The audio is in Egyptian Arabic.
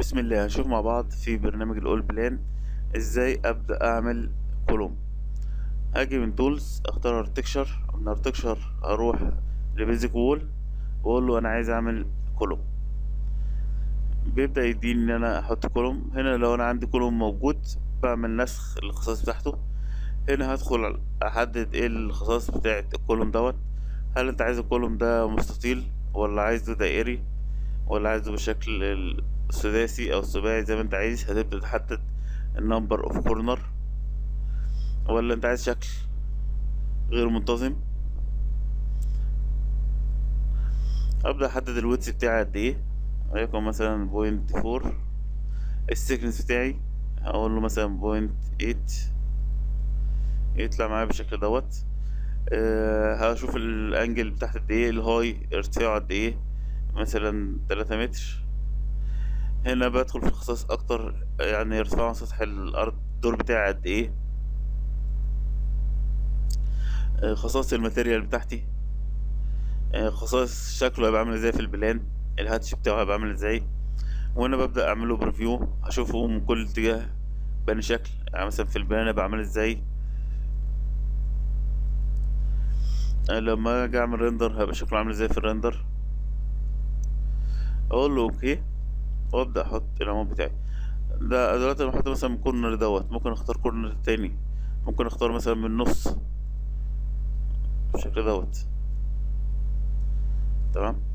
بسم الله هنشوف مع بعض في برنامج الاول بلان ازاي ابدا اعمل كولوم هاجي من تولز اختار ارتكشر من ارتكشر هروح لبيزك وول واقول له انا عايز اعمل كولوم بيبدا يديني ان انا احط كولوم هنا لو انا عندي كولوم موجود بعمل نسخ الخصائص بتاعته هنا هدخل احدد ايه الخصائص بتاعه الكولوم دوت هل انت عايز الكولوم ده مستطيل ولا عايزه دائري ولا عايزه بالشكل السداسي او السباعي زي ما انت عايز هتبدأ تحدد النمبر اوف كورنر ولا انت عايز شكل غير منتظم ابدأ احدد الويتس بتاعي قد ايه وليكن مثلا بوينت فور السيكنس بتاعي هقول له مثلا بوينت ايت يطلع معايا بالشكل دوت أه هشوف الانجل بتاعت قد ايه الهاي ارتفاعه قد ايه مثلا تلاتة متر هنا بدخل في الخصائص اكتر يعني ارتفاع عن سطح الارض الدور بتاعي قد ايه آه، خصائص الماتيريال بتاعتي آه، خصائص شكله هيبقى عامل ازاي في البلان الهاتش بتاعه هيبقى عامل ازاي وانا ببدأ اعمله بريفيو اشوفه من كل اتجاه بأني شكل يعني مثلا في البلان هيبقى عامل ازاي آه، لما اجي اعمل ريندر هيبقى شكله عامل ازاي في الريندر اقول له اوكي وابدا احط العمود بتاعي ده دلوقتي انا بحط مثلا من كورنر دوت ممكن اختار كورنر تاني ممكن اختار مثلا من النص بالشكل دوت تمام